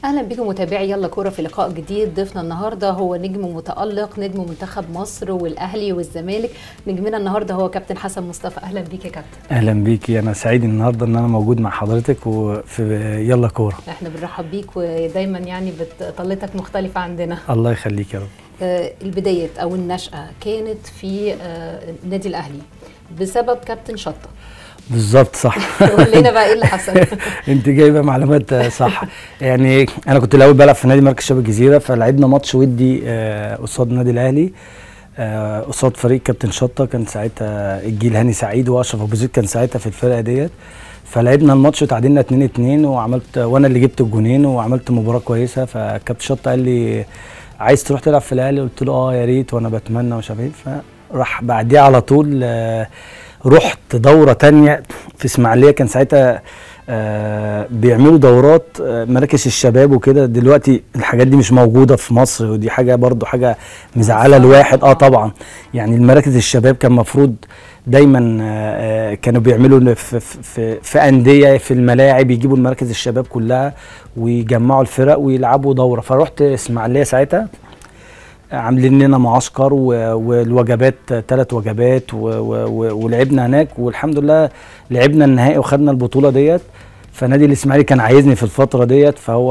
اهلا بكم متابعي يلا كوره في لقاء جديد ضيفنا النهارده هو نجم متالق نجم منتخب مصر والاهلي والزمالك نجمنا النهارده هو كابتن حسن مصطفى اهلا بيك يا كابتن اهلا بيكي انا سعيد النهارده ان انا موجود مع حضرتك وفي يلا كوره احنا بنرحب بيك ودايما يعني طلتك مختلفه عندنا الله يخليك يا رب آه البدايات او النشاه كانت في آه النادي الاهلي بسبب كابتن شطه بالظبط صح قول لنا بقى ايه اللي حصل انت جايبه معلومات صح يعني انا كنت الاول بلعب في نادي مركز شباب الجزيره فلعبنا ماتش ودي قصاد النادي الاهلي قصاد فريق كابتن شطه كان ساعتها الجيل هاني سعيد واشرف ابو زيد كان ساعتها في الفرقه ديت فلعبنا الماتش وتعادلنا 2 2 وعملت وانا اللي جبت الجونين وعملت مباراه كويسه فكابتن شطه قال لي عايز تروح تلعب في الاهلي قلت له اه يا ريت وانا بتمنى ومش عارف ايه فراح بعديها على طول آه رحت دوره تانية في اسماعيليه كان ساعتها آه بيعملوا دورات آه مراكز الشباب وكده دلوقتي الحاجات دي مش موجوده في مصر ودي حاجه برضو حاجه مزعله الواحد اه طبعا يعني المراكز الشباب كان المفروض دايما آه كانوا بيعملوا في, في, في انديه في الملاعب يجيبوا المراكز الشباب كلها ويجمعوا الفرق ويلعبوا دوره فرحت اسماعيليه ساعتها عاملين لنا معسكر والوجبات ثلاث وجبات ولعبنا هناك والحمد لله لعبنا النهائي وخدنا البطوله ديت فنادي الاسماعيلي كان عايزني في الفتره ديت فهو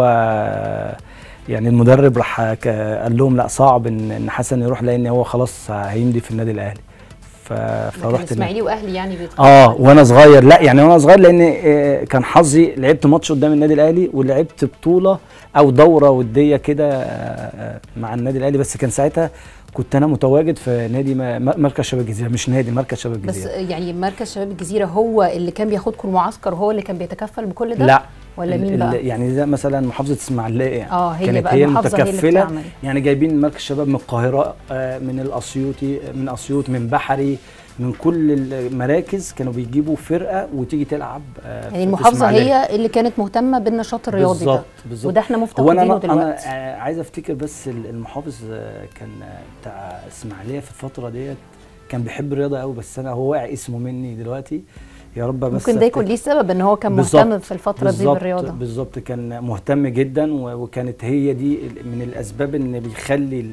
يعني المدرب راح قال لهم لا صعب ان حسن يروح لان هو خلاص هيمضي في النادي الاهلي فرحت اسماعيلي واهلي يعني اه وانا صغير لا يعني وانا صغير لان كان حظي لعبت ماتش قدام النادي الاهلي ولعبت بطوله او دوره وديه كده مع النادي الاهلي بس كان ساعتها كنت انا متواجد في نادي مركز شباب الجزيره مش نادي مركز شباب الجزيره بس يعني مركز شباب الجزيره هو اللي كان بياخدكم المعسكر هو اللي كان بيتكفل بكل ده لا ولا مين بقى؟ يعني زي مثلا محافظه اسماعيليه يعني اه هي كانت بقى هي المحافظه المتكفله هي اللي يعني جايبين مركز شباب من القاهره من الاسيوطي من اسيوط من بحري من كل المراكز كانوا بيجيبوا فرقه وتيجي تلعب يعني المحافظه هي اللي كانت مهتمه بالنشاط الرياضي بالظبط ده بالظبط وده احنا مفتقدينه أنا دلوقتي انا عايز افتكر بس المحافظ كان بتاع اسماعيليه في الفتره ديت كان بيحب الرياضه قوي بس انا هو واقع اسمه مني دلوقتي يا رب بس ممكن ده يكون ليه سبب ان هو كان مهتم في الفتره دي بالرياضه بالظبط كان مهتم جدا وكانت هي دي من الاسباب ان بيخلي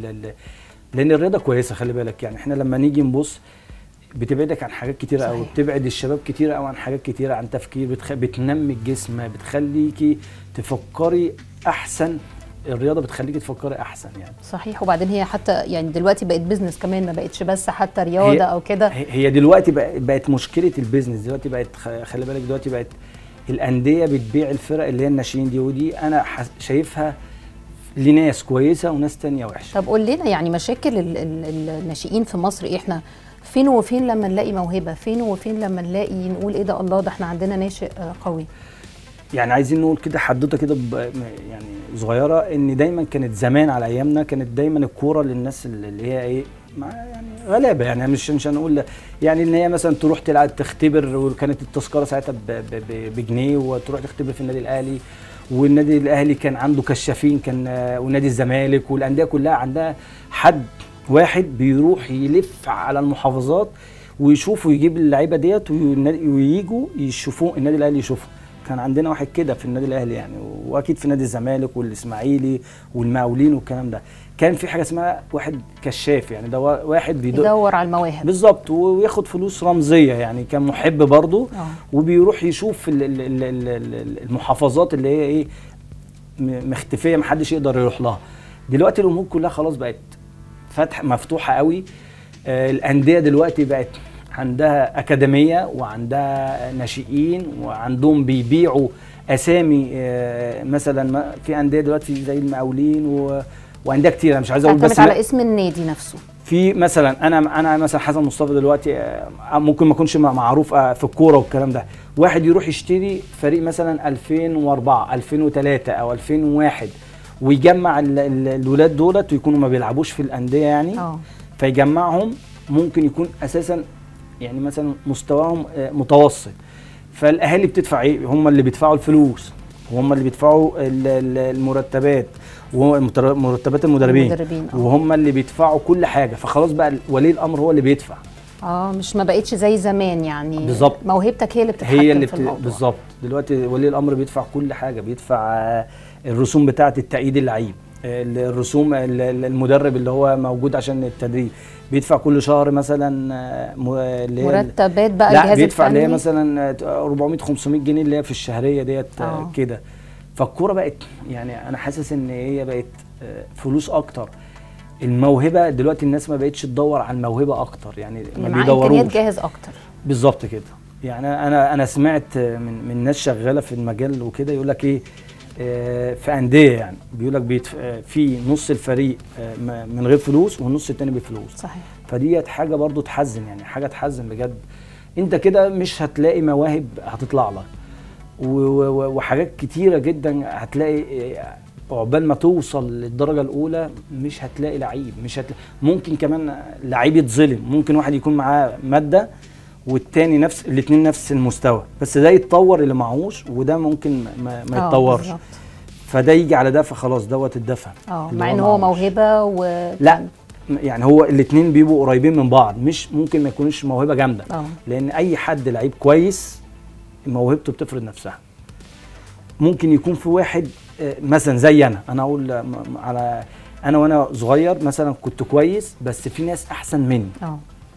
لان الرياضه كويسه خلي بالك يعني احنا لما نيجي نبص بتبعدك عن حاجات كتيره قوي بتبعد الشباب كتيره قوي عن حاجات كتيره عن تفكير بتخ... بتنمي الجسم بتخليكي تفكري احسن الرياضه بتخليكي تفكري احسن يعني صحيح وبعدين هي حتى يعني دلوقتي بقت بيزنس كمان ما بقتش بس حتى رياضه او كده هي دلوقتي بقت مشكله البيزنس دلوقتي بقت خلي بالك دلوقتي بقت الانديه بتبيع الفرق اللي هي الناشئين دي ودي انا شايفها لناس كويسه وناس تانية وحشه طب قول لنا يعني مشاكل الناشئين في مصر ايه احنا فين وفين لما نلاقي موهبه فين وفين لما نلاقي نقول ايه ده الله ده احنا عندنا ناشئ قوي يعني عايزين نقول كده حدوته كده يعني صغيره ان دايما كانت زمان على ايامنا كانت دايما الكوره للناس اللي هي ايه يعني غلابه يعني مش مش هنقول يعني ان هي مثلا تروح تلعب تختبر وكانت التذكره ساعتها بجنيه وتروح تختبر في النادي الاهلي والنادي الاهلي كان عنده كشافين كان ونادي الزمالك والانديه كلها عندها حد واحد بيروح يلف على المحافظات ويشوفوا يجيب اللعيبه ديت وييجوا يشوفوه النادي الاهلي يشوفه كان عندنا واحد كده في النادي الاهلي يعني واكيد في نادي الزمالك والاسماعيلي والمقاولين والكلام ده كان في حاجه اسمها واحد كشاف يعني ده واحد بيدور يدور على المواهب بالظبط وياخد فلوس رمزيه يعني كان محب برضه وبيروح يشوف المحافظات اللي هي ايه مختفيه محدش يقدر يروح لها دلوقتي الامور كلها خلاص بقت فتح مفتوحه قوي آه الانديه دلوقتي بقت عندها اكاديميه وعندها ناشئين وعندهم بيبيعوا اسامي آه مثلا في انديه دلوقتي زي المقاولين و... وانديه كتير انا مش عايز اقول بس على اسم النادي نفسه في مثلا انا انا مثلا حسن مصطفى دلوقتي آه ممكن ما اكونش معروف في الكوره والكلام ده واحد يروح يشتري فريق مثلا 2004 2003 او 2001 ويجمع الولاد دولت ويكونوا ما بيلعبوش في الانديه يعني أوه. فيجمعهم ممكن يكون اساسا يعني مثلا مستواهم متوسط فالاهالي بتدفع ايه هم اللي بيدفعوا الفلوس وهم اللي بيدفعوا المرتبات ومرتبات المدربين, المدربين آه. وهم اللي بيدفعوا كل حاجه فخلاص بقى ولي الامر هو اللي بيدفع اه مش ما بقتش زي زمان يعني بالظبط موهبتك هي اللي بتتحكم هي اللي في بت... الموضوع بالظبط دلوقتي ولي الامر بيدفع كل حاجه بيدفع الرسوم بتاعه التأييد اللعيب الرسوم ال- ال- المدرب اللي هو موجود عشان التدريب بيدفع كل شهر مثلا آه، م- اللي هي ال- مرتبات بقى لا الجهاز بيدفع اللي هي الفني مثلا 400 500 جنيه اللي هي في الشهريه ديت آه، آه. كده فالكوره بقت يعني انا حاسس ان هي بقت آه، فلوس اكتر الموهبه دلوقتي الناس ما بقتش تدور على الموهبه اكتر يعني اللي ما معاه امكانيات بيدوروش جاهز اكتر بالظبط كده يعني انا انا سمعت من من ناس شغاله في المجال وكده يقول لك ايه آه، في انديه يعني بيقول لك بيتف... آه، في نص الفريق آه، م- من غير فلوس والنص التاني بفلوس صحيح فديت حاجه برضو تحزن يعني حاجه تحزن بجد انت كده مش هتلاقي مواهب هتطلع لك و- و- وحاجات كتيره جدا هتلاقي آه، عقبال ما توصل للدرجه الاولى مش هتلاقي لعيب مش هتلاقي ممكن كمان لعيب يتظلم ممكن واحد يكون معاه ماده والتاني نفس الاثنين نفس المستوى بس ده يتطور اللي معهوش وده ممكن ما, ما آه، يتطورش بالظبط. فده يجي على ده فخلاص دوت اتدفن اه اللي مع ان هو معهوش. موهبه و لا يعني هو الاثنين بيبقوا قريبين من بعض مش ممكن ما يكونوش موهبه جامده اه لان اي حد لعيب كويس موهبته بتفرض نفسها ممكن يكون في واحد آه، مثلا زي انا انا اقول آه، م- م- على انا وانا صغير مثلا كنت كويس بس في ناس احسن مني اه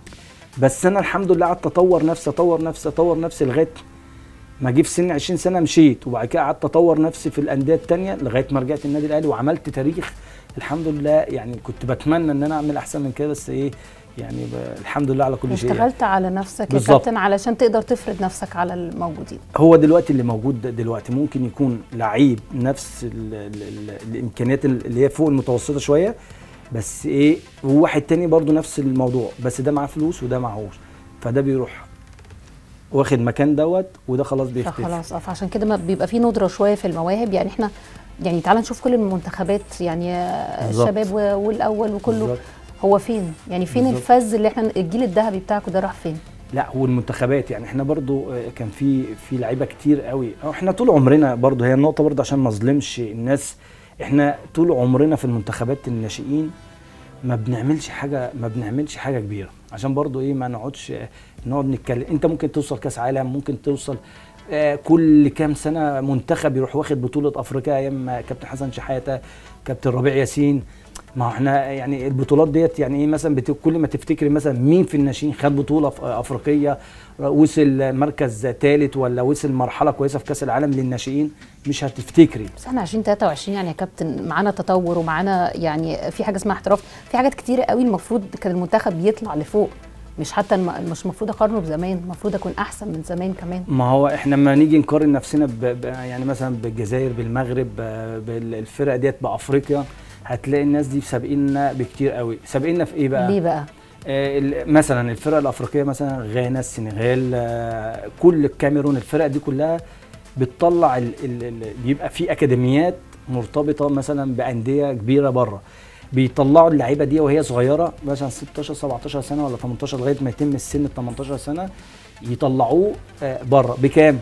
بس انا الحمد لله قعدت اطور نفسي اطور نفسي اطور نفسي لغايه ما جه في سن 20 سنه مشيت وبعد كده قعدت اطور نفسي في الانديه التانية لغايه ما رجعت النادي الاهلي وعملت تاريخ الحمد لله يعني كنت بتمنى ان انا اعمل احسن من كده بس ايه يعني ب- الحمد لله على كل شيء يعني. اشتغلت على نفسك يا بالظبط. كابتن علشان تقدر تفرض نفسك على الموجودين هو دلوقتي اللي موجود ده دلوقتي ممكن يكون لعيب نفس ال ال ال الامكانيات اللي هي فوق المتوسطه شويه بس ايه وواحد تاني برضو نفس الموضوع بس ده معاه فلوس وده معهوش فده بيروح واخد مكان دوت وده خلاص بيختفي فخلاص اه فعشان كده ما بيبقى في ندره شويه في المواهب يعني احنا يعني تعال نشوف كل المنتخبات يعني آه، بالظبط. الشباب و- والاول وكله بالظبط. هو فين يعني فين بالظبط. الفز اللي احنا الجيل الذهبي بتاعكم ده راح فين لا والمنتخبات يعني احنا برضو آه، كان في في لعيبه كتير قوي أو احنا طول عمرنا برضو هي النقطه برضو عشان ما اظلمش الناس احنا طول عمرنا في المنتخبات الناشئين ما بنعملش حاجه ما بنعملش حاجه كبيره عشان برضو ايه ما نقعدش آه، نقعد نتكلم انت ممكن توصل كاس عالم ممكن توصل آه، كل كام سنه منتخب يروح واخد بطوله افريقيا ايام ما كابتن حسن شحاته كابتن ربيع ياسين ما هو احنا يعني البطولات ديت يعني ايه مثلا بت... كل ما تفتكري مثلا مين في الناشئين خد بطوله في افريقيه وصل مركز ثالث ولا وصل مرحله كويسه في كاس العالم للناشئين مش هتفتكري بس احنا 2023 يعني يا كابتن معانا تطور ومعانا يعني في حاجه اسمها احتراف في حاجات كتيره قوي المفروض كان المنتخب يطلع لفوق مش حتى الم... مش المفروض اقارنه بزمان المفروض اكون احسن من زمان كمان ما هو احنا لما نيجي نقارن نفسنا ب... ب... يعني مثلا بالجزائر بالمغرب ب- بالفرق ديت بافريقيا هتلاقي الناس دي سابقيننا بكتير قوي سابقيننا في ايه بقى ليه بقى آه، ال- مثلا الفرق الافريقيه مثلا غانا السنغال آه، كل الكاميرون الفرق دي كلها بتطلع ال ال ال بيبقى في اكاديميات مرتبطه مثلا بانديه كبيره بره بيطلعوا اللعيبه دي وهي صغيره مثلا 16 17 سنه ولا 18 لغايه ما يتم السن ال 18 سنه يطلعوه آه، بره بكام؟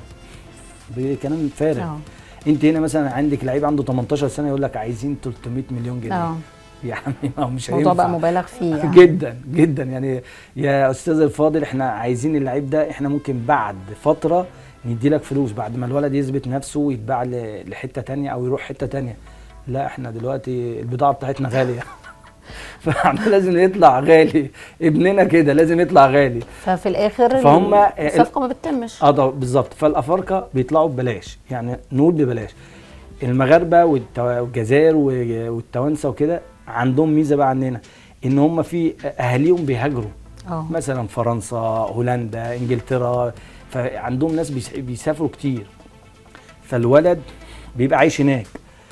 بكلام فارغ اه انت هنا مثلا عندك لعيب عنده 18 سنه يقول لك عايزين 300 مليون جنيه اه يا عمي ما هو مش الموضوع بقى هينفع. مبالغ فيه يعني. جدا جدا يعني يا استاذ الفاضل احنا عايزين اللعيب ده احنا ممكن بعد فتره ندي لك فلوس بعد ما الولد يثبت نفسه ويتباع ل- لحته تانية او يروح حته تانية لا احنا دلوقتي البضاعه بتاعتنا غاليه فاحنا لازم يطلع غالي ابننا كده لازم يطلع غالي ففي الاخر فهم- الصفقه ما بتتمش اه ده بالظبط فالافارقه بيطلعوا ببلاش يعني نقول ببلاش المغاربه والتو- والجزائر و- والتوانسه وكده عندهم ميزه بقى عننا ان هم في اهاليهم بيهاجروا اه مثلا فرنسا هولندا انجلترا فعندهم ناس بيس- بيسافروا كتير فالولد بيبقى عايش هناك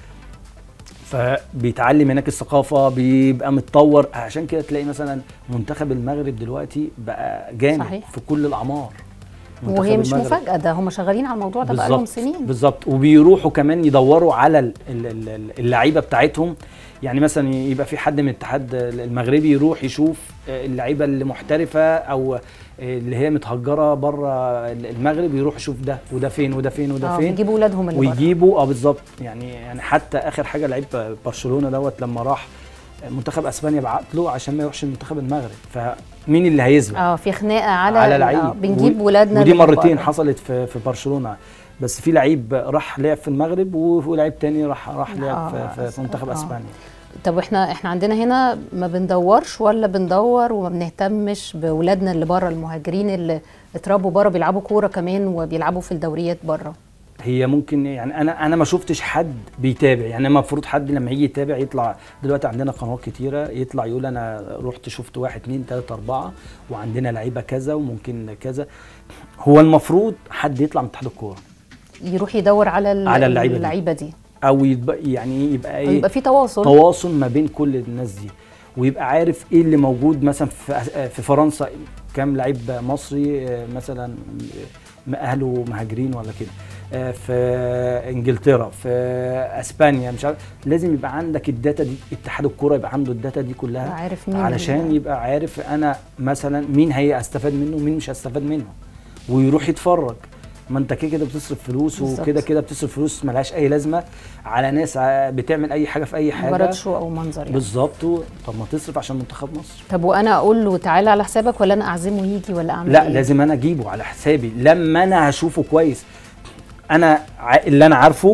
فبيتعلم هناك الثقافه بيبقى متطور عشان كده تلاقي مثلا منتخب المغرب دلوقتي بقى جامد صحيح. في كل الاعمار منتخب وهي مش المغرب. مفاجاه ده هم شغالين على الموضوع ده بقى لهم سنين بالظبط وبيروحوا كمان يدوروا على ال- ال- ال- اللعيبه بتاعتهم يعني مثلا يبقى في حد من الاتحاد المغربي يروح يشوف اللعيبه اللي محترفه او اللي هي متهجره بره المغرب يروح يشوف ده وده فين وده فين وده اه فين بيجيبوا اولادهم اللي بره ويجيبوا اه بالظبط يعني يعني حتى اخر حاجه لعيب برشلونه دوت لما راح منتخب اسبانيا بعت له عشان ما يروحش منتخب المغرب فمين اللي هيسبق اه في خناقه على على لعيب آه، بنجيب و- ولادنا ودي اللي من مرتين بره. حصلت في في برشلونه بس في لعيب راح لعب في المغرب ولعيب تاني راح راح لعب آه، في, في منتخب آه. اسبانيا طب احنا احنا عندنا هنا ما بندورش ولا بندور وما بنهتمش باولادنا اللي بره المهاجرين اللي اتربوا بره بيلعبوا كوره كمان وبيلعبوا في الدوريات بره هي ممكن يعني انا انا ما شفتش حد بيتابع يعني المفروض حد لما يجي يتابع يطلع دلوقتي عندنا قنوات كتيره يطلع يقول انا رحت شفت واحد اتنين تلاته اربعه وعندنا لعيبه كذا وممكن كذا هو المفروض حد يطلع من اتحاد الكوره يروح يدور على ال- على اللعيبة دي. اللعيبه دي او يبقى يعني إيه يبقى ايه يبقى في تواصل تواصل ما بين كل الناس دي ويبقى عارف ايه اللي موجود مثلا في في فرنسا كام لعيب مصري آه، مثلا آه، اهله مهاجرين ولا كده آه، في انجلترا في اسبانيا مش عارف لازم يبقى عندك الداتا دي اتحاد الكوره يبقى عنده الداتا دي كلها عارف مين علشان ال- يبقى عارف انا مثلا مين هي استفاد منه ومين مش هستفاد منه ويروح يتفرج ما انت كده كده بتصرف فلوس بالظبط. وكده كده بتصرف فلوس ملهاش اي لازمه على ناس ع- بتعمل اي حاجه في اي حاجه مجرد شو او منظر يعني بالظبط و- طب ما تصرف عشان منتخب مصر طب وانا اقول له تعالى على حسابك ولا انا اعزمه يجي ولا اعمل لا إيه؟ لازم انا اجيبه على حسابي لما انا هشوفه كويس انا ع- اللي انا عارفه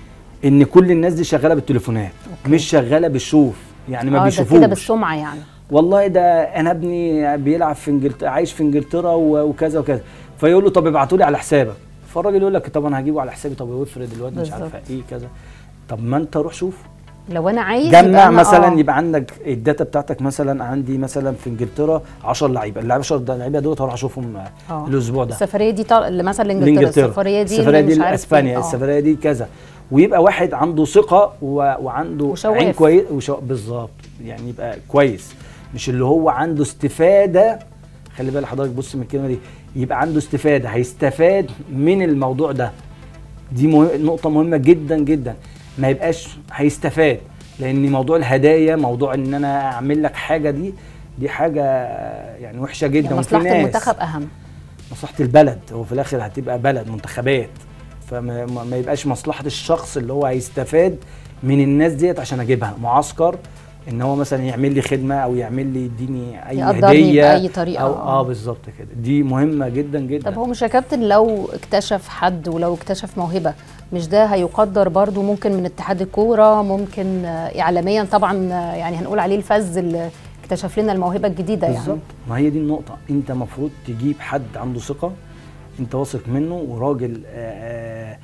ان كل الناس دي شغاله بالتليفونات أوكي. مش شغاله بالشوف يعني ما اه ده بيشوفوش كده بالسمعه يعني والله ده انا ابني بيلعب في انجلترا عايش في انجلترا و- وكذا وكذا فيقول له طب ابعتوا لي على حسابك فالراجل يقول لك طب انا هجيبه على حسابي طب وافرض الواد مش عارفه بالظبط. ايه كذا طب ما انت روح شوف لو انا عايز يبقى جمع أنا مثلا آه. يبقى عندك الداتا بتاعتك مثلا عندي مثلا في انجلترا 10 لعيبه ال 10 لعيبه دول هروح اشوفهم آه. الاسبوع ده السفريه دي طال... اللي مثلا لانجلترا لانجلترا السفريه دي السفريه اللي دي مش عارف لاسبانيا فين. آه. السفريه دي كذا ويبقى واحد عنده ثقه و... وعنده وشواف. عين كويس وشو... بالظبط يعني يبقى كويس مش اللي هو عنده استفاده خلي بالك حضرتك بص من الكلمه دي يبقى عنده استفاده هيستفاد من الموضوع ده دي مه... نقطه مهمه جدا جدا ما يبقاش هيستفاد لان موضوع الهدايا موضوع ان انا اعمل لك حاجه دي دي حاجه يعني وحشه جدا يعني وفي مصلحه ناس- المنتخب اهم مصلحه البلد هو في الاخر هتبقى بلد منتخبات فما ما- ما يبقاش مصلحه الشخص اللي هو هيستفاد من الناس ديت عشان اجيبها معسكر ان هو مثلا يعمل لي خدمه او يعمل لي يديني اي يقدرني هديه بأي طريقة، او آه. اه بالظبط كده دي مهمه جدا جدا طب هو مش يا كابتن لو اكتشف حد ولو اكتشف موهبه مش ده هيقدر برضو ممكن من اتحاد الكوره ممكن آه، اعلاميا طبعا آه، يعني هنقول عليه الفز اللي اكتشف لنا الموهبه الجديده يعني بالظبط ما هي دي النقطه انت المفروض تجيب حد عنده ثقه انت واثق منه وراجل آه آه،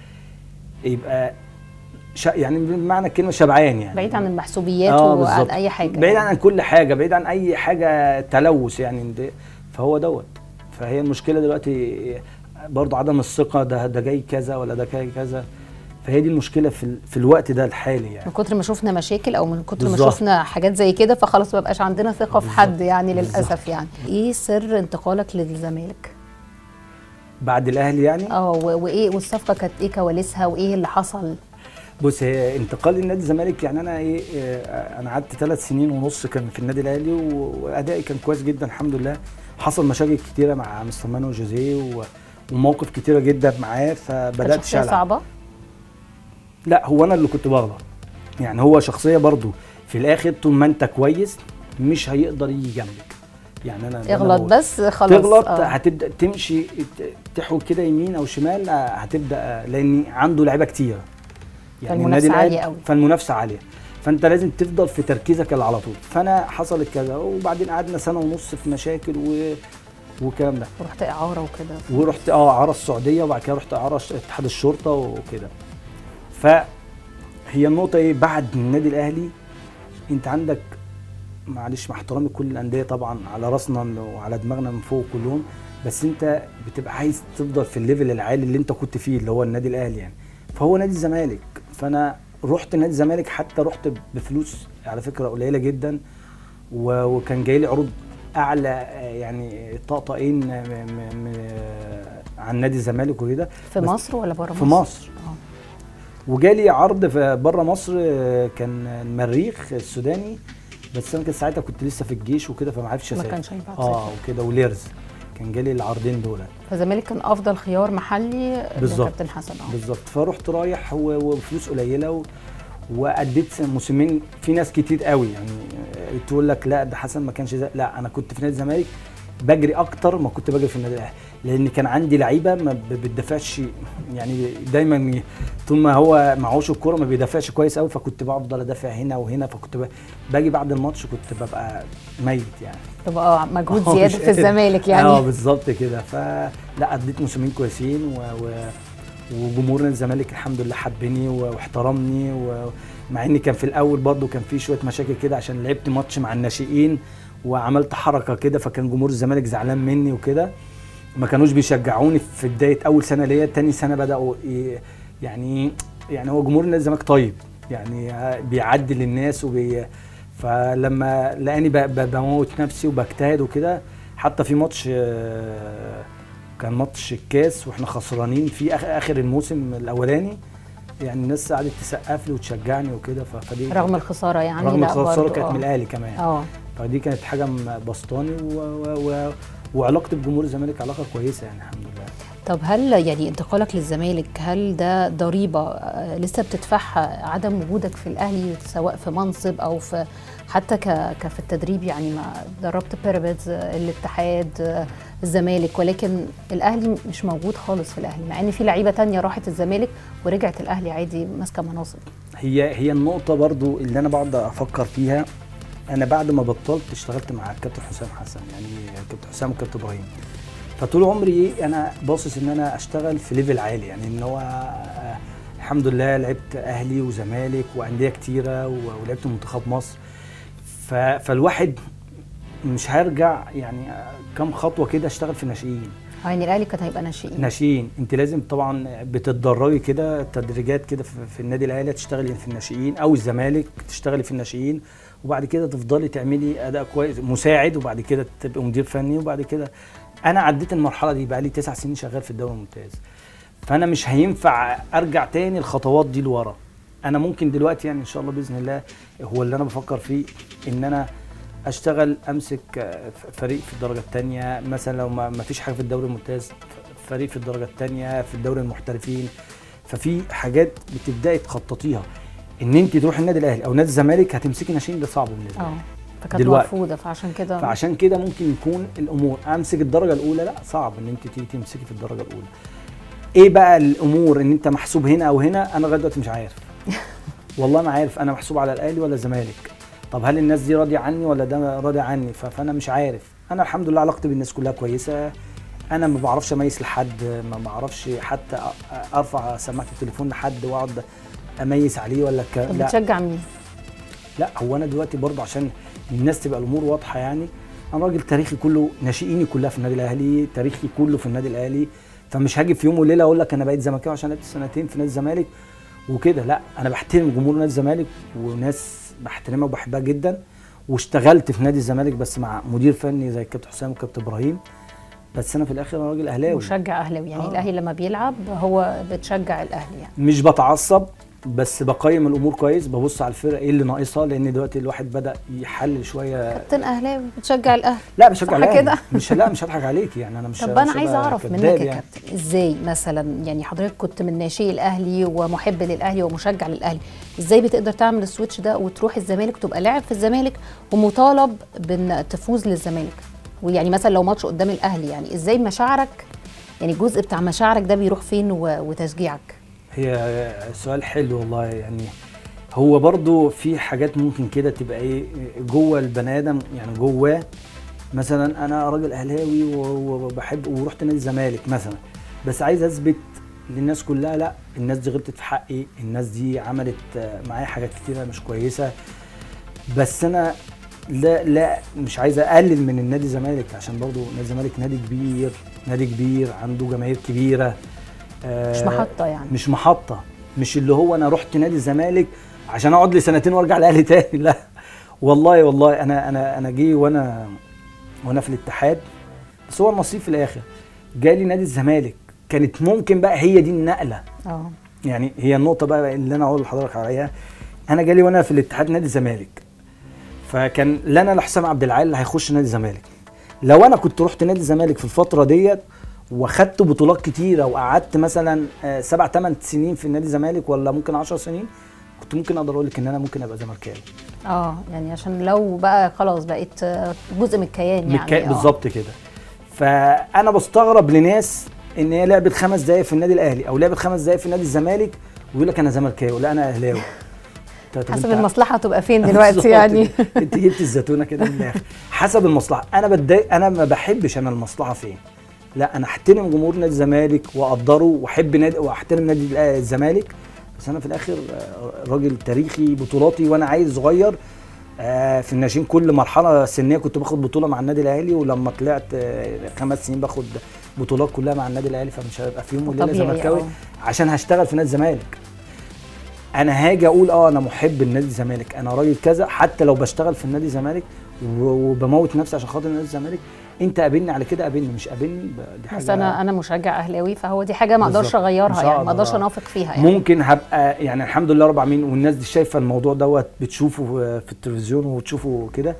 يبقى شا يعني بمعنى الكلمه شبعان يعني بعيد عن المحسوبيات آه، وعن بالظبط. اي حاجه بعيد يعني. عن كل حاجه بعيد عن اي حاجه تلوث يعني ده- فهو دوت فهي المشكله دلوقتي برضه عدم الثقه ده ده جاي كذا ولا ده جاي كذا فهي دي المشكله في ال- في الوقت ده الحالي يعني من كتر ما شفنا مشاكل او من كتر ما بالظبط. شفنا حاجات زي كده فخلاص ما بقاش عندنا ثقه في بالظبط. حد يعني بالظبط. للاسف يعني ايه سر انتقالك للزمالك بعد الاهلي يعني اه و- وايه والصفقه كانت ايه كواليسها وايه اللي حصل بص هي انتقالي لنادي الزمالك يعني انا ايه آه، انا قعدت ثلاث سنين ونص كان في النادي الاهلي و- وادائي كان كويس جدا الحمد لله حصل مشاكل كتيره مع مستر مانو جوزيه و- ومواقف كتيره جدا معاه كانت فبدات شخصيه شلع صعبه لا هو انا اللي كنت بغلط يعني هو شخصيه برضو في الاخر طول ما انت كويس مش هيقدر يجي جنبك يعني انا أنا اغلط بقول. بس خلاص تغلط آه. هتبدا تمشي ت- تحوي كده يمين او شمال آه، هتبدا آه، لان عنده لعيبه كتير فالمنافسة النادي عالية الأهلي- قوي. فالمنافسه عاليه فانت لازم تفضل في تركيزك اللي على طول فانا حصلت كذا وبعدين قعدنا سنه ونص في مشاكل و... والكلام ده ورحت اعاره وكده ورحت اه اعاره السعوديه وبعد كده رحت اعاره ش- اتحاد الشرطه وكده فهي النقطه ايه بعد النادي الاهلي انت عندك معلش مع احترامي كل الانديه طبعا على راسنا وعلى دماغنا من فوق كلهم بس انت بتبقى عايز تفضل في الليفل العالي اللي انت كنت فيه اللي هو النادي الاهلي يعني فهو نادي الزمالك فانا رحت نادي الزمالك حتى رحت بفلوس على فكره قليله جدا و- وكان جاي لي عروض اعلى آه، يعني طقطقين م- م- م- عن نادي الزمالك وكده في بس مصر ولا بره مصر؟ في مصر اه وجالي عرض في بره مصر آه، كان المريخ السوداني بس انا كنت ساعتها كنت لسه في الجيش وكده فما عرفتش ما اسافر كانش ينفع اه تسافر. وكده وليرز كان جالي العرضين دول فالزمالك كان افضل خيار محلي بالظبط. لكابتن حسن اه بالظبط فرحت رايح و- وفلوس قليله و... واديت موسمين في ناس كتير قوي يعني آه، تقول لك لا ده حسن ما كانش زي لا انا كنت في نادي الزمالك بجري اكتر ما كنت بجري في النادي الاهلي لان كان عندي لعيبه ما ب- بتدافعش يعني دايما ي- طول ما هو معهوش الكوره ما بيدافعش كويس قوي فكنت بفضل ادافع هنا وهنا فكنت ب- باجي بعد الماتش كنت ببقى ميت يعني تبقى مجهود آه، زياده مش في قادر. الزمالك اه يعني بالظبط كده فلا اديت موسمين كويسين و... و... وجمهور نادي الزمالك الحمد لله حبني و- واحترمني ومع ان كان في الاول برضو كان في شويه مشاكل كده عشان لعبت ماتش مع الناشئين وعملت حركه كده فكان جمهور الزمالك زعلان مني وكده ما كانوش بيشجعوني في بدايه اول سنه ليا تاني سنه بداوا ي- يعني يعني هو جمهور نادي الزمالك طيب يعني بيعدي للناس وبي فلما لقاني ب- ب- بموت نفسي وبجتهد وكده حتى في ماتش آه، كان ماتش الكاس واحنا خسرانين في آخ- اخر الموسم الاولاني يعني الناس قعدت تسقف لي وتشجعني وكده ف- فدي رغم الخساره يعني رغم لا الخساره برضو، كانت آه. من الاهلي كمان اه فدي كانت حاجه بسطاني و... و... و... وعلاقتي بجمهور الزمالك علاقه كويسه يعني الحمد لله طب هل يعني انتقالك للزمالك هل ده ضريبه آه، لسه بتدفعها عدم وجودك في الاهلي سواء في منصب او في حتى ك ك- في التدريب يعني ما دربت بيراميدز آه، الاتحاد آه، الزمالك ولكن الاهلي مش موجود خالص في الاهلي مع ان في لعيبه تانية راحت الزمالك ورجعت الاهلي عادي ماسكه مناصب هي هي النقطة برضو اللي أنا بقعد أفكر فيها أنا بعد ما بطلت اشتغلت مع الكابتن حسام حسن يعني كابتن حسام وكابتن إبراهيم فطول عمري إيه أنا باصص إن أنا أشتغل في ليفل عالي يعني إن هو آه، الحمد لله لعبت أهلي وزمالك وأندية كتيرة و- ولعبت منتخب مصر ف- فالواحد مش هرجع يعني آه، كام خطوة كده أشتغل في الناشئين آه، يعني الاهلي كان هيبقى ناشئين ناشئين انت لازم طبعا بتتدرجي كده تدريجات كده في, في النادي الاهلي تشتغلي في الناشئين او الزمالك تشتغلي في الناشئين وبعد كده تفضلي تعملي اداء كويس مساعد وبعد كده تبقى مدير فني وبعد كده انا عديت المرحله دي بقى لي تسع سنين شغال في الدوري الممتاز فانا مش هينفع ارجع تاني الخطوات دي لورا انا ممكن دلوقتي يعني ان شاء الله باذن الله هو اللي انا بفكر فيه ان انا اشتغل امسك آه، فريق في الدرجه الثانيه مثلا لو ما ما فيش حاجه في الدوري الممتاز فريق في الدرجه الثانيه في الدوري المحترفين ففي حاجات بتبداي تخططيها ان انت تروحي النادي الاهلي او نادي الزمالك هتمسكي ناشئين ده صعب بالنسبه لي اه فكانت دلوقتي. مرفوضه فعشان كده فعشان كده ممكن يكون الامور امسك الدرجه الاولى لا صعب ان انت تيجي تمسكي في الدرجه الاولى ايه بقى الامور ان انت محسوب هنا او هنا انا لغايه دلوقتي مش عارف والله ما عارف انا محسوب على الاهلي ولا الزمالك طب هل الناس دي راضيه عني ولا ده راضي عني ف- فانا مش عارف انا الحمد لله علاقتي بالناس كلها كويسه انا ما بعرفش اميز لحد ما بعرفش حتى أ- ارفع سماعه التليفون لحد واقعد اميز عليه ولا ك... طب لا بتشجع مين؟ لا هو انا دلوقتي برضه عشان الناس تبقى الامور واضحه يعني انا راجل تاريخي كله ناشئيني كلها في النادي الاهلي تاريخي كله في النادي الاهلي فمش هاجي في يوم وليله اقول لك انا بقيت زملكاوي عشان لعبت سنتين في نادي الزمالك وكده لا انا بحترم جمهور نادي الزمالك وناس بحترمها وبحبها جدا واشتغلت في نادي الزمالك بس مع مدير فني زي الكابتن حسام والكابتن ابراهيم بس انا في الاخر انا راجل اهلاوي مشجع اهلاوي يعني آه. الاهلي لما بيلعب هو بتشجع الاهلي يعني مش بتعصب بس بقيم الامور كويس ببص على الفرقه ايه اللي ناقصها لان دلوقتي الواحد بدا يحلل شويه كابتن اهلاوي بتشجع الاهلي لا بشجع صح الاهلي كده؟ مش لا مش هضحك عليكي يعني انا مش طب مش انا عايزه هبقى اعرف منك كداب يا يعني. كابتن ازاي مثلا يعني حضرتك كنت من ناشئي الاهلي ومحب للاهلي ومشجع للاهلي ازاي بتقدر تعمل السويتش ده وتروح الزمالك تبقى لاعب في الزمالك ومطالب بان تفوز للزمالك ويعني مثلا لو ماتش قدام الاهلي يعني ازاي مشاعرك يعني الجزء بتاع مشاعرك ده بيروح فين و- وتشجيعك هي سؤال حلو والله يعني هو برضو في حاجات ممكن كده تبقى ايه جوه البني ادم يعني جواه مثلا انا راجل اهلاوي و- وبحب ورحت نادي الزمالك مثلا بس عايز اثبت للناس كلها لا الناس دي غلطت في حقي الناس دي عملت آه، معايا حاجات كتيره مش كويسه بس انا لا لا مش عايز اقلل من النادي الزمالك عشان برضو نادي الزمالك نادي كبير نادي كبير عنده جماهير كبيره آه، مش محطه يعني مش محطه مش اللي هو انا رحت نادي الزمالك عشان اقعد لي سنتين وارجع الاهلي تاني لا والله والله انا انا انا جه وانا وانا في الاتحاد بس هو النصيب في الاخر جالي نادي الزمالك كانت ممكن بقى هي دي النقله اه يعني هي النقطه بقى اللي انا اقول لحضرتك عليها انا جالي وانا في الاتحاد نادي الزمالك فكان لا انا لا حسام عبد العال اللي هيخش نادي الزمالك لو انا كنت رحت نادي الزمالك في الفتره ديت واخدت بطولات كتيره وقعدت مثلا آه، سبع ثمان سنين في النادي الزمالك ولا ممكن 10 سنين كنت ممكن اقدر اقول لك ان انا ممكن ابقى زملكاوي اه يعني عشان لو بقى خلاص بقيت آه، جزء من الكيان يعني متكا- آه. بالظبط كده فانا بستغرب لناس ان هي لعبت خمس دقايق في النادي الاهلي او لعبت خمس دقايق في نادي الزمالك ويقول لك انا زملكاوي لا انا اهلاوي طب- طب حسب أنت- المصلحه تبقى فين بالظبط دلوقتي يعني انت جبت الزتونه كده من الاخر حسب المصلحه انا بتضايق انا ما بحبش انا المصلحه فين لا انا احترم جمهور نادي الزمالك واقدره واحب نادي واحترم نادي الأ- الزمالك بس انا في الاخر آه، راجل تاريخي بطولاتي وانا عيل صغير آه، في الناشئين كل مرحله سنيه كنت باخد بطوله مع النادي الاهلي ولما طلعت آه، خمس سنين باخد بطولات كلها مع النادي الاهلي فمش هيبقى في يوم وليله طبيعي، زملكاوي آه. عشان هشتغل في نادي الزمالك انا هاجي اقول اه انا محب النادي الزمالك انا راجل كذا حتى لو بشتغل في النادي الزمالك و- وبموت نفسي عشان خاطر نادي الزمالك انت قابلني على كده قابلني مش قابلني ب- دي حاجه بس انا انا مشجع اهلاوي فهو دي حاجه ما اقدرش بالظبط. اغيرها مش يعني ما هقدر، اقدرش آه. انافق فيها يعني ممكن هبقى يعني الحمد لله رب العالمين والناس دي شايفه الموضوع دوت بتشوفه في التلفزيون وتشوفه كده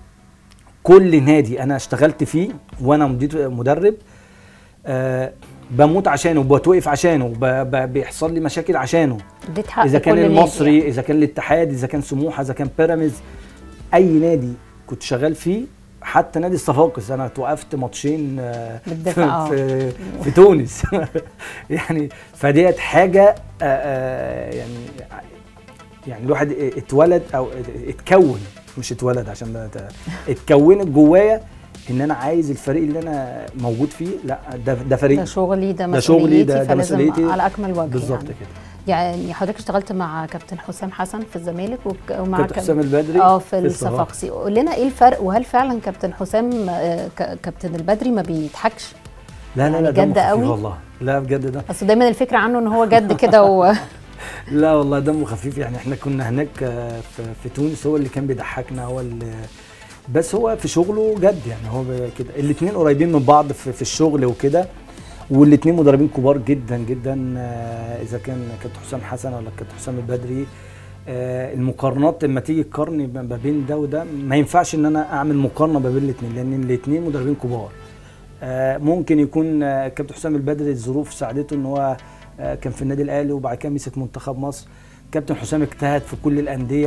كل نادي انا اشتغلت فيه وانا مدير مدرب آه بموت عشانه وبتوقف عشانه ب- ب- بيحصل لي مشاكل عشانه اديت حق اذا كان كل نادي المصري يعني. اذا كان الاتحاد اذا كان سموحه اذا كان بيراميدز اي نادي كنت شغال فيه حتى نادي الصفاقس انا توقفت ماتشين آه، بالدفاع، في, في, في تونس يعني فديت حاجه آه، آه، يعني يعني الواحد اتولد او اتكون مش اتولد عشان ده ده- اتكونت جوايا ان انا عايز الفريق اللي انا موجود فيه لا ده ده فريق ده شغلي ده ده شغلي، مسؤوليتي ده- ده فلازم مسؤوليتي. على اكمل وجه بالظبط يعني. كده يعني حضرتك اشتغلت مع كابتن حسام حسن في الزمالك وك- ومع كابتن حسام البدري اه في الصفاقسي. الصفاقسي قول لنا ايه الفرق وهل فعلا كابتن حسام آه، ك- كابتن البدري ما بيضحكش لا لا يعني لا دمه جد خفيف قوي؟ والله لا بجد ده اصل دايما الفكره عنه ان هو جد كده و... لا والله دمه خفيف يعني احنا كنا هناك آه، في, في تونس هو اللي كان بيضحكنا هو اللي بس هو في شغله جد يعني هو ب- كده الاثنين قريبين من بعض في, في الشغل وكده والاثنين مدربين كبار جدا جدا آه، اذا كان كابتن حسام حسن ولا كابتن حسام البدري آه، المقارنات لما تيجي تقارني ما ما بين ده وده ما ينفعش ان انا اعمل مقارنه ما بين الاثنين لان الاثنين مدربين كبار آه، ممكن يكون آه، كابتن حسام البدري الظروف ساعدته ان هو آه، كان في النادي الاهلي وبعد كده مسك منتخب مصر كابتن حسام اجتهد في كل الانديه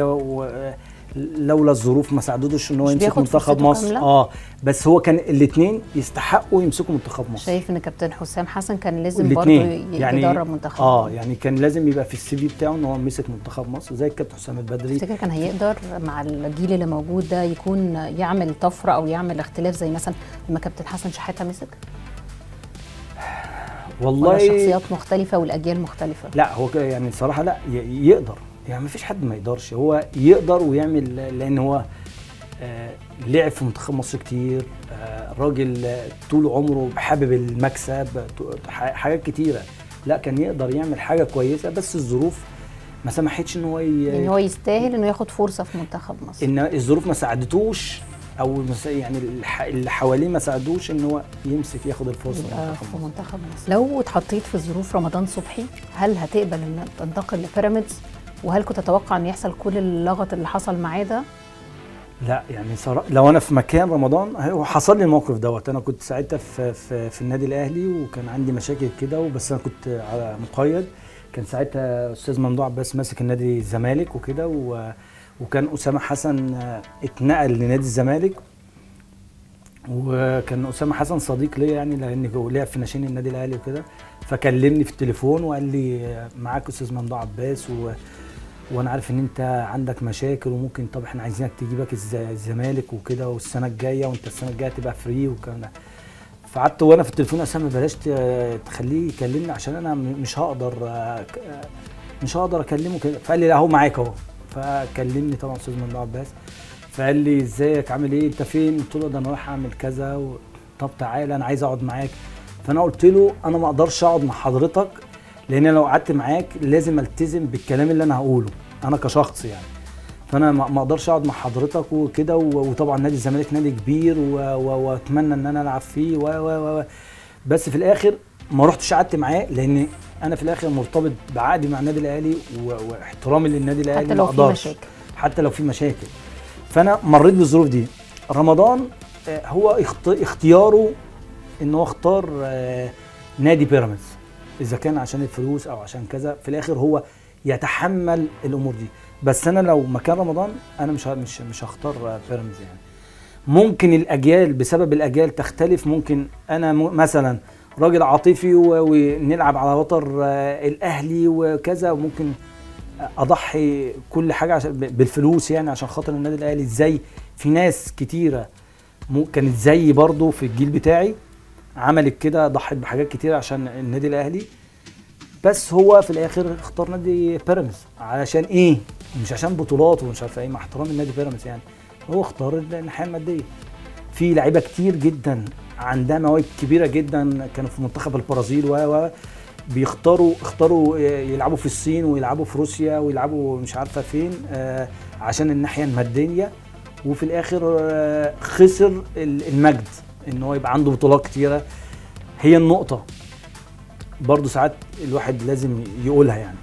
ولولا الظروف ما ساعدتوش ان هو مش يمسك بياخد منتخب فرصته مصر كاملة؟ اه بس هو كان الاثنين يستحقوا يمسكوا منتخب مصر شايف ان كابتن حسام حسن كان لازم برضه الاثنين ي- يدرب منتخب اه يعني كان لازم يبقى في السي في بتاعه ان هو مسك منتخب مصر زي الكابتن حسام البدري تفتكر كان هيقدر مع الجيل اللي موجود ده يكون يعمل طفره او يعمل اختلاف زي مثلا لما كابتن حسن شحاته مسك ولا والله الشخصيات مختلفه والاجيال مختلفه لا هو ك- يعني صراحه لا ي- يقدر يعني ما فيش حد ما يقدرش هو يقدر ويعمل لان هو آه، لعب في منتخب مصر كتير آه، راجل آه، طول عمره حابب المكسب ت- ح- حاجات كتيره لا كان يقدر يعمل حاجه كويسه بس الظروف ما سمحتش ان هو ي... يعني هو يستاهل انه ياخد فرصه في منتخب مصر ان الظروف ما ساعدتوش او مس- يعني الح- اللي حواليه ما ساعدوش ان هو يمسك ياخد الفرصه في يبقى منتخب في مصر. منتخب مصر لو اتحطيت في ظروف رمضان صبحي هل هتقبل ان تنتقل لبيراميدز وهل كنت تتوقع ان يحصل كل اللغط اللي حصل معاه ده لا يعني صراحة لو انا في مكان رمضان هو حصل لي الموقف دوت انا كنت ساعتها في في, في النادي الاهلي وكان عندي مشاكل كده وبس انا كنت على مقيد كان ساعتها استاذ ممدوح عباس ماسك النادي الزمالك وكده و- وكان اسامه حسن آه، اتنقل لنادي الزمالك وكان اسامه حسن صديق ليا يعني لان هو لعب في ناشئين النادي الاهلي وكده فكلمني في التليفون وقال لي آه، معاك استاذ ممدوح عباس و وانا عارف ان انت عندك مشاكل وممكن طب احنا عايزينك تجيبك الز- الزمالك وكده والسنه الجايه وانت السنه الجايه تبقى فري والكلام ده فقعدت وانا في التليفون اسامه بلاش ت- تخليه يكلمني عشان انا م- مش هقدر آه، ك- آه، مش هقدر اكلمه كده فقال لي لا هو معاك اهو فكلمني طبعا استاذ ممدوح عباس فقال لي ازيك عامل ايه انت فين قلت له ده انا رايح اعمل كذا و... طب تعالى انا عايز اقعد معاك فانا قلت له انا ما اقدرش اقعد مع حضرتك لان أنا لو قعدت معاك لازم التزم بالكلام اللي انا هقوله انا كشخص يعني فانا ما ما اقدرش اقعد مع حضرتك وكده و- وطبعا نادي الزمالك نادي كبير و- و- واتمنى ان انا العب فيه و و و بس في الاخر ما رحتش قعدت معاه لان انا في الاخر مرتبط بعقدي مع النادي الاهلي و- واحترامي للنادي الاهلي حتى ما لو في أقدرش. مشاكل حتى لو في مشاكل فانا مريت بالظروف دي رمضان آه، هو اخت- اختياره ان هو اختار آه، نادي بيراميدز اذا كان عشان الفلوس او عشان كذا في الاخر هو يتحمل الامور دي بس انا لو مكان رمضان انا مش ه- مش مش هختار آه، بيراميدز يعني ممكن الاجيال بسبب الاجيال تختلف ممكن انا م- مثلا راجل عاطفي و- ونلعب على وتر آه، الاهلي وكذا وممكن اضحي كل حاجه عشان ب- بالفلوس يعني عشان خاطر النادي الاهلي ازاي في ناس كتيره مو- كانت زيي برضو في الجيل بتاعي عملت كده ضحت بحاجات كتيره عشان النادي الاهلي بس هو في الاخر اختار نادي بيراميدز علشان ايه مش عشان بطولات ومش عارف ايه مع احترام النادي بيراميدز يعني هو اختار الناحيه الماديه في لعيبه كتير جدا عندها مواهب كبيره جدا كانوا في منتخب البرازيل و و بيختاروا اختاروا يلعبوا في الصين ويلعبوا في روسيا ويلعبوا مش عارفه فين آه عشان الناحيه الماديه وفي الاخر آه خسر ال- المجد ان هو يبقى عنده بطولات كتيره هي النقطه برضه ساعات الواحد لازم يقولها يعني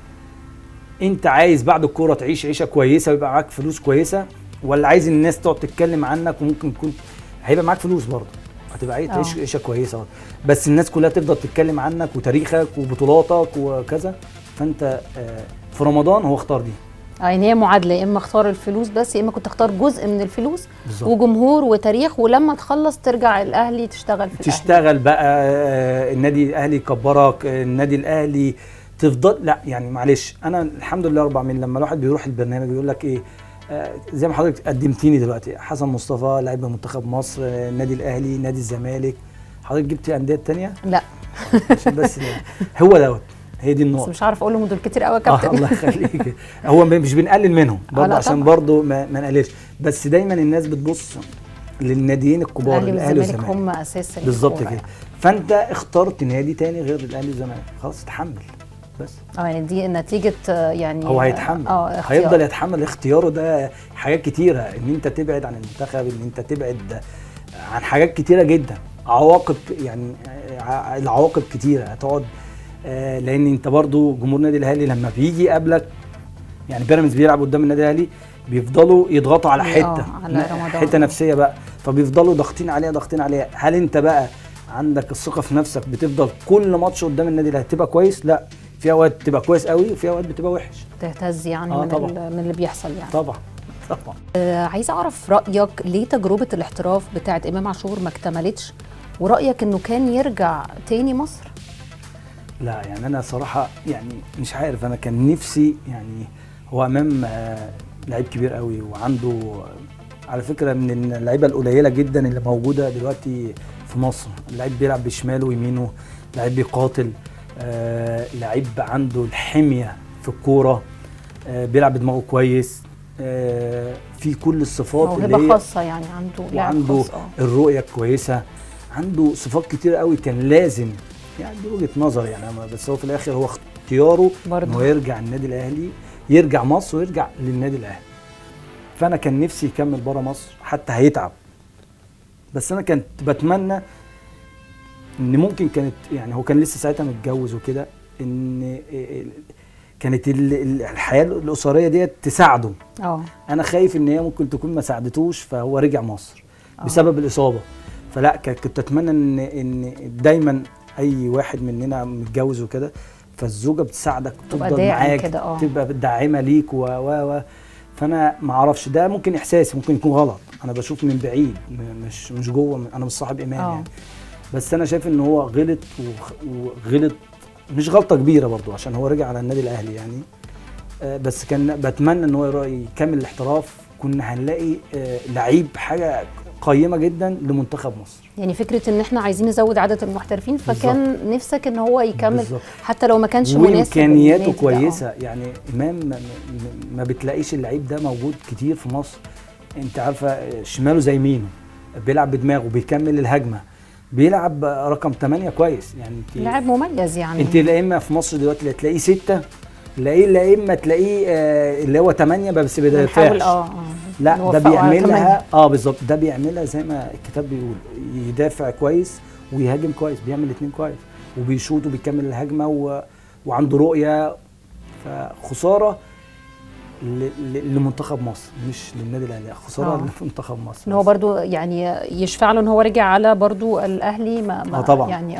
انت عايز بعد الكوره تعيش عيشه كويسه ويبقى معاك فلوس كويسه ولا عايز الناس تقعد تتكلم عنك وممكن يكون هيبقى معاك فلوس برضه هتبقى عايز تعيش اه. عيشه كويسه برضه. بس الناس كلها تفضل تتكلم عنك وتاريخك وبطولاتك وكذا فانت آه، في رمضان هو اختار دي اه يعني هي معادله يا اما اختار الفلوس بس يا اما كنت اختار جزء من الفلوس بالظبط وجمهور وتاريخ ولما تخلص ترجع الاهلي تشتغل في الاهلي تشتغل بقى آه، النادي الاهلي يكبرك آه، النادي الاهلي تفضل لا يعني معلش انا الحمد لله رب العالمين لما الواحد بيروح البرنامج بيقول لك ايه آه، زي ما حضرتك قدمتيني دلوقتي حسن مصطفى لاعب منتخب مصر آه، النادي الاهلي نادي الزمالك حضرتك جبتي انديه تانية لا عشان بس هو دوت هي دي بس النقطه مش عارف اقول لهم دول كتير قوي يا اه كابتن الله يخليك هو م- مش بنقلل منهم برضه لا عشان طبعا. برضه ما, ما نقللش بس دايما الناس بتبص للناديين الكبار الاهلي والزمالك هم اساس بالظبط الكورة كده يعني. فانت اخترت نادي تاني غير الاهلي والزمالك خلاص اتحمل بس اه يعني دي نتيجه آه، يعني هو هيتحمل اه اختيار. هيفضل يتحمل اختياره ده حاجات كتيره ان انت تبعد عن المنتخب ان انت تبعد عن حاجات كتيره جدا عواقب يعني ع- العواقب كتيره هتقعد آه، لان انت برضو جمهور النادي الاهلي لما بيجي يقابلك يعني بيراميدز بيلعب قدام النادي الاهلي بيفضلوا يضغطوا على اه، حته على ن- رمضان. حته نفسيه بقى فبيفضلوا ضاغطين عليها ضاغطين عليها هل انت بقى عندك الثقه في نفسك بتفضل كل ماتش قدام النادي الاهلي تبقى كويس لا في اوقات تبقى كويس قوي وفي اوقات بتبقى وحش تهتز يعني اه من, طبعا. ال- من اللي بيحصل يعني طبعا طبعا آه عايزه اعرف رايك ليه تجربه الاحتراف بتاعت امام عاشور ما اكتملتش ورايك انه كان يرجع تاني مصر لا يعني انا صراحه يعني مش عارف انا كان نفسي يعني هو امام آه، لعيب كبير قوي وعنده آه، على فكره من اللعيبه القليله جدا اللي موجوده دلوقتي في مصر لعيب بيلعب بشماله ويمينه لعيب بيقاتل آه لعيب عنده الحميه في الكوره آه بيلعب بدماغه كويس آه في كل الصفات اللي موهبه هي خاصه يعني عنده لاعب وعنده خاص اه الرؤيه الكويسه عنده صفات كتير قوي كان لازم يعني دي وجهه نظر يعني أنا- بس هو في الاخر هو اختياره برضه. انه يرجع النادي الاهلي يرجع مصر ويرجع للنادي الاهلي فانا كان نفسي يكمل بره مصر حتى هيتعب بس انا كنت بتمنى ان ممكن كانت يعني هو كان لسه ساعتها متجوز وكده ان كانت ال- ال- الحياه الاسريه ديت تساعده اه انا خايف ان هي ممكن تكون ما ساعدتوش فهو رجع مصر آه. بسبب الاصابه فلا ك- كنت اتمنى ان ان دايما اي واحد مننا متجوز وكده فالزوجه بتساعدك تبقى تفضل داعم معاك كده، آه. تبقى داعمه ليك و و و فانا ما اعرفش ده ممكن احساسي ممكن يكون غلط انا بشوف من بعيد م- مش مش جوه انا مش صاحب ايمان آه. يعني بس انا شايف ان هو غلط وخ- وغلط مش غلطه كبيره برضو عشان هو رجع على النادي الاهلي يعني آه، بس كان بتمنى ان هو يرا- يكمل الاحتراف كنا هنلاقي آه، لعيب حاجه قيمه جدا لمنتخب مصر يعني فكره ان احنا عايزين نزود عدد المحترفين فكان نفسك ان هو يكمل بالظبط. حتى لو ما كانش مناسب وامكانياته للنادي ده، كويسه يعني امام ما, ما- ما بتلاقيش اللعيب ده موجود كتير في مصر انت عارفه آه، شماله زي مينو بيلعب بدماغه بيكمل الهجمه بيلعب آه، رقم 8 كويس يعني اه انت لاعب مميز يعني انت لا اما في مصر دلوقتي لا تلاقيه سته لا لا اما تلاقيه آه، اللي هو 8 بس ما بنحاول بيدافعش اه اه لا ده نوفقه على تمانية. بيعملها اه بالظبط ده بيعملها زي ما الكتاب بيقول يدافع كويس ويهاجم كويس بيعمل الاثنين كويس وبيشوط وبيكمل الهجمه و... وعنده رؤيه فخساره ل... ل... لمنتخب مصر مش للنادي الاهلي خساره آه. لمنتخب مصر ان هو بس. برضو يعني يشفع له ان هو رجع على برضو الاهلي ما, ما آه طبعا. يعني اه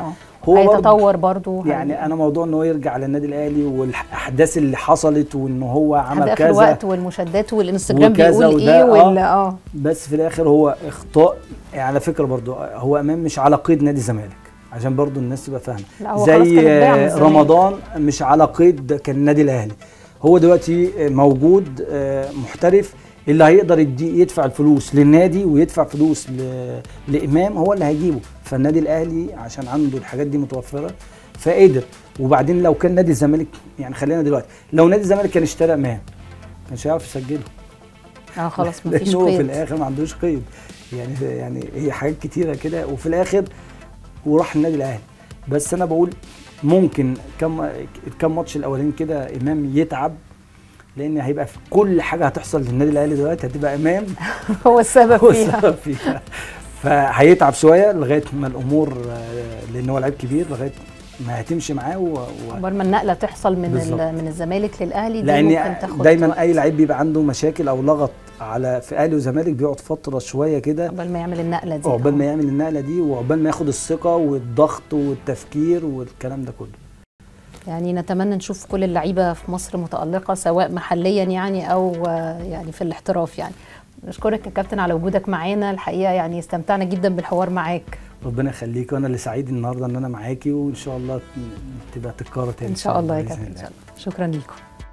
هو برضه هيتطور برضه يعني انا موضوع ان هو يرجع للنادي الاهلي والاحداث اللي حصلت وان هو عمل اخر كذا وقت والمشادات والانستجرام وكذا بيقول وده، ايه آه. وال اه بس في الاخر هو اخطاء يعني على فكره برضو هو امام مش على قيد نادي الزمالك عشان برضو الناس تبقى فاهمه لا، هو خلاص زي كان اتباع من آه، الزمالك. رمضان مش على قيد كان النادي الاهلي هو دلوقتي آه، موجود آه، محترف اللي هيقدر يدي يدفع الفلوس للنادي ويدفع فلوس ل- لامام هو اللي هيجيبه فالنادي الاهلي عشان عنده الحاجات دي متوفره فقدر وبعدين لو كان نادي الزمالك يعني خلينا دلوقتي لو نادي الزمالك كان اشترى امام كانش هيعرف يسجله اه خلاص مفيش لأنه في قيد الاخر ما عندوش قيد يعني يعني هي حاجات كتيره كده وفي الاخر وراح النادي الاهلي بس انا بقول ممكن كم كم ماتش الاولين كده امام يتعب لان هيبقى في كل حاجه هتحصل للنادي الاهلي دلوقتي هتبقى امام هو السبب هو فيها السبب فيها فهيتعب شويه لغايه ما الامور آه، لان هو لعيب كبير لغايه ما هتمشي معاه و... و... عقبال ما النقله تحصل من بالظبط. ال- من الزمالك للاهلي دي لان ممكن تاخد دايما وقت. اي لعيب بيبقى عنده مشاكل او لغط على في اهلي وزمالك بيقعد فتره شويه كده عقبال ما يعمل النقله دي عقبال آه. ما يعمل النقله دي وعقبال ما ياخد الثقه والضغط والتفكير والكلام ده كله يعني نتمنى نشوف كل اللعيبه في مصر متالقه سواء محليا يعني او آه، يعني في الاحتراف يعني نشكرك يا كابتن على وجودك معانا الحقيقه يعني استمتعنا جدا بالحوار معاك ربنا يخليك وانا اللي سعيد النهارده ان انا معاكي وان شاء الله تبقى تتكرر تاني ان شاء الله يا بإذن كابتن ان الله. شاء الله شكرا ليكم